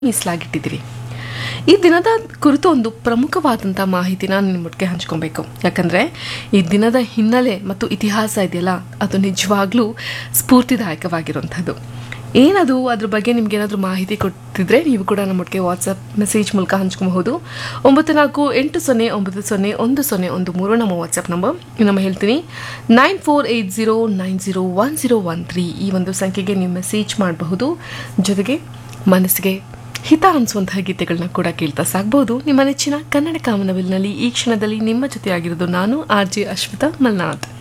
ಮೀಸಲಾಗಿಟ್ಟಿದ್ದೀರಿ ಈ ದಿನದ ಕುರಿತು ಒಂದು ಪ್ರಮುಖವಾದಂಥ ಮಾಹಿತಿನ ನಿಮ್ಮೊಟ್ಟಿಗೆ ಹಂಚ್ಕೊಬೇಕು ಯಾಕಂದರೆ ಈ ದಿನದ ಹಿನ್ನೆಲೆ ಮತ್ತು ಇತಿಹಾಸ ಇದೆಯಲ್ಲ ಅದು ನಿಜವಾಗ್ಲೂ ಸ್ಫೂರ್ತಿದಾಯಕವಾಗಿರುವಂಥದ್ದು ಏನದು ಅದ್ರ ಬಗ್ಗೆ ನಿಮ್ಗೆ ಏನಾದರೂ ಮಾಹಿತಿ ಕೊಟ್ಟಿದ್ರೆ ನೀವು ಕೂಡ ನಮ್ಮೊಟ್ಟಿಗೆ ವಾಟ್ಸಪ್ ಮೆಸೇಜ್ ಮೂಲಕ ಹಂಚ್ಕೊಬಹುದು ಒಂಬತ್ತು ನಾಲ್ಕು ಎಂಟು ಸೊನ್ನೆ ಒಂಬತ್ತು ಸೊನ್ನೆ ಒಂದು ಸೊನ್ನೆ ಒಂದು ಮೂರು ನಮ್ಮ ವಾಟ್ಸಪ್ ನಂಬರ್ ನಮ್ಮ ಹೇಳ್ತೀನಿ nine four eight zero nine zero one zero one three ಈ ಒಂದು ಸಂಖ್ಯೆಗೆ ನೀವು ಮೆಸೇಜ್ ಮಾಡಬಹುದು ಜೊತೆಗೆ ಮನಸ್ಸಿಗೆ ಹಿತ ಅನಿಸುವಂತಹ ಗೀತೆಗಳನ್ನ ಕೂಡ ಕೇಳ್ತಾ ಸಾಗ್ಬೋದು ನಿಮ್ಮ ನೆಚ್ಚಿನ ಕನ್ನಡ ಕಾಮನವಿಲ್ನಲ್ಲಿ ಈ ಕ್ಷಣದಲ್ಲಿ ನಿಮ್ಮ ಜೊತೆಯಾಗಿರೋದು ನಾನು ಆರ್ ಜೆ ಅಶ್ವಿತಾ ಮಲ್ನಾಥ್